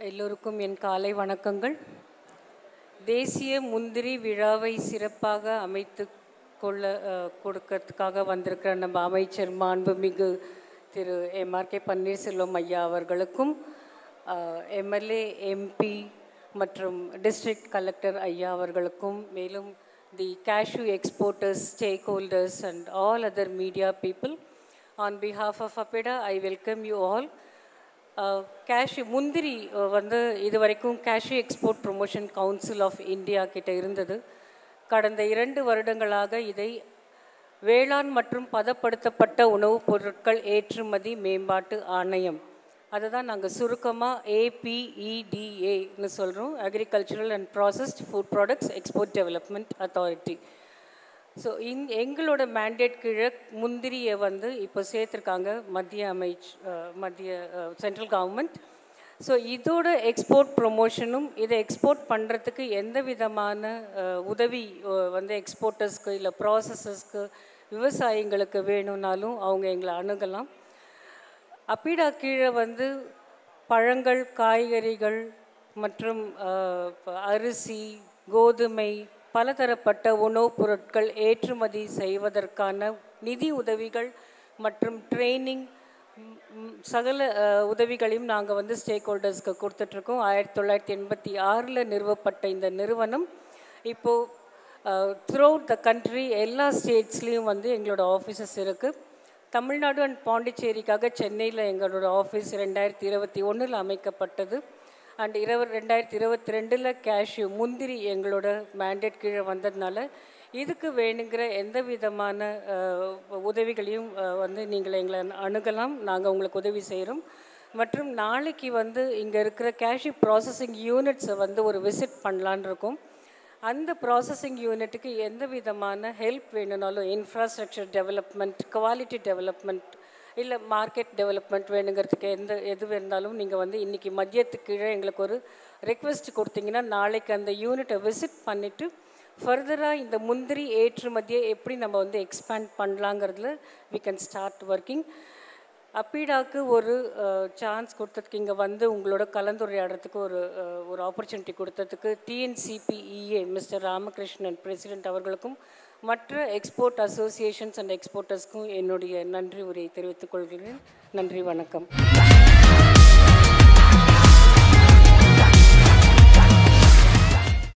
எல்லோருக்கும் என் காலை வணக்கங்கள் தேசிய முந்திரி விழாவை சிறப்பாக அமைத்து கொள்ள அஹ், கொடுக்கறதுக்காக வந்திருக்கிற நம்ம அமைச்சர் மாண்புமிகு திரு எம்ஆர்கே பன்னீர்செல்வம் ஐயா அவர்களுக்கும் எம்எல்ஏ எம்பி மற்றும் டிஸ்ட்ரிக்ட் கலெக்டர் ஐயா அவர்களுக்கும் மேலும் the cashew exporters stakeholders and all other media people on behalf of APEDA I welcome you all cashew முந்திரி அஹ், வந்து இது வரைக்கும் cashew export promotion council of India கிட்ட இருந்தது கடந்த இரண்டு வருடங்களாக இதை வேளாண் மற்றும் பதப்படுத்தப்பட்ட உணவுப் பொருட்கள் ஏற்றுமதி மேம்பாட்டு ஆணையம் அதை தான் நாங்கள் சுருக்கமாக ஏபிஇடிஏன்னு சொல்கிறோம் agricultural and processed food products export development authority so இங் எங்களோட மேண்டேட் கீழே முந்திரியை வந்து இப்போ சேர்த்துருக்காங்க மத்திய அமைச் அஹ், மத்திய சென்ட்ரல் கவர்மெண்ட் ஸோ இதோட எக்ஸ்போர்ட் ப்ரொமோஷனும் இதை எக்ஸ்போர்ட் பண்ணுறதுக்கு எந்த விதமான அஹ், உதவி அஹ், வந்து எக்ஸ்போர்ட்டர்ஸ்க்கு இல்லை ப்ராசஸர்ஸ்க்கு விவசாயிங்களுக்கு வேணும்னாலும் அவங்க எங்களை அணுகலாம் அப்பிடா கீழே வந்து பழங்கள் காய்கறிகள் மற்றும் அஹ், ப- அரிசி கோதுமை பலதரப்பட்ட உணவுப் பொருட்கள் ஏற்றுமதி செய்வதற்கான நிதி உதவிகள் மற்றும் ட்ரைனிங் சகல அஹ், உதவிகளையும் நாங்கள் வந்து ஸ்டேக் ஹோல்டர்ஸ்க்கு கொடுத்துட்ருக்கோம் ஆயிரத்தி தொள்ளாயிரத்தி எண்பத்தி ஆறில் நிறுவப்பட்ட இந்த நிறுவனம் இப்போது த்ரூ த கண்ட்ரி எல்லா ஸ்டேட்ஸ்லேயும் வந்து எங்களோட ஆஃபீஸஸ் இருக்குது தமிழ்நாடு அண்ட் பாண்டிச்சேரிக்காக சென்னையில் எங்களோட ஆஃபீஸ் ரெண்டாயிரத்தி இருபத்தி ஒன்றில் அமைக்கப்பட்டது அண்ட் இருபது ரெண்டாயிரத்தி இருபத்தி ரெண்டில் கேஷ்யூ முந்திரி எங்களோட மேண்டேட் கீழே வந்ததுனால இதுக்கு வேணுங்கிற எந்த விதமான அஹ், உதவிகளையும் அஹ், வந்து நீங்கள் எங்களை அணுகலாம் நாங்கள் உங்களுக்கு உதவி செய்கிறோம் மற்றும் நாளைக்கு வந்து இங்கே இருக்கிற கேஷ்யூ ப்ராசஸிங் யூனிட்ஸை வந்து ஒரு விசிட் பண்ணலான்னு இருக்கோம் அந்த ப்ராசஸிங் யூனிட்டுக்கு எந்த விதமான ஹெல்ப் வேணும்னாலும் இன்ஃப்ராஸ்ட்ரக்சர் டெவலப்மெண்ட் குவாலிட்டி டெவலப்மெண்ட் இல்லை மார்க்கெட் டெவலப்மெண்ட் வேணுங்கிறதுக்கு எந்த எது இருந்தாலும் நீங்கள் வந்து இன்றைக்கி மதியத்துக்கு கீழே எங்களுக்கு ஒரு ரெக்வெஸ்ட் கொடுத்தீங்கன்னா நாளைக்கு அந்த யூனிட்டை விசிட் பண்ணிவிட்டு ஃபர்தராக இந்த முந்திரி ஏற்றுமதியை எப்படி நம்ம வந்து எக்ஸ்பேண்ட் பண்ணலாங்கிறதுல வி கேன் ஸ்டார்ட் ஒர்க்கிங் அப்பீடாக்கு ஒரு சான்ஸ் கொடுத்ததுக்கு இங்கே வந்து உங்களோட கலந்துரையாடுறதுக்கு ஒரு அஹ், ஒரு ஆப்பர்ச்சுனிட்டி கொடுத்ததுக்கு டிஎன்சிபிஇஏ மிஸ்டர் ராமகிருஷ்ணன் பிரசிடென்ட் அவர்களுக்கும் மற்ற எக்ஸ்போர்ட் அசோசியேஷன்ஸ் அண்ட் எக்ஸ்போர்ட்டர்ஸ்க்கும் என்னுடைய நன்றி உரையை தெரிவித்துக் கொள்கிறேன் நன்றி வணக்கம்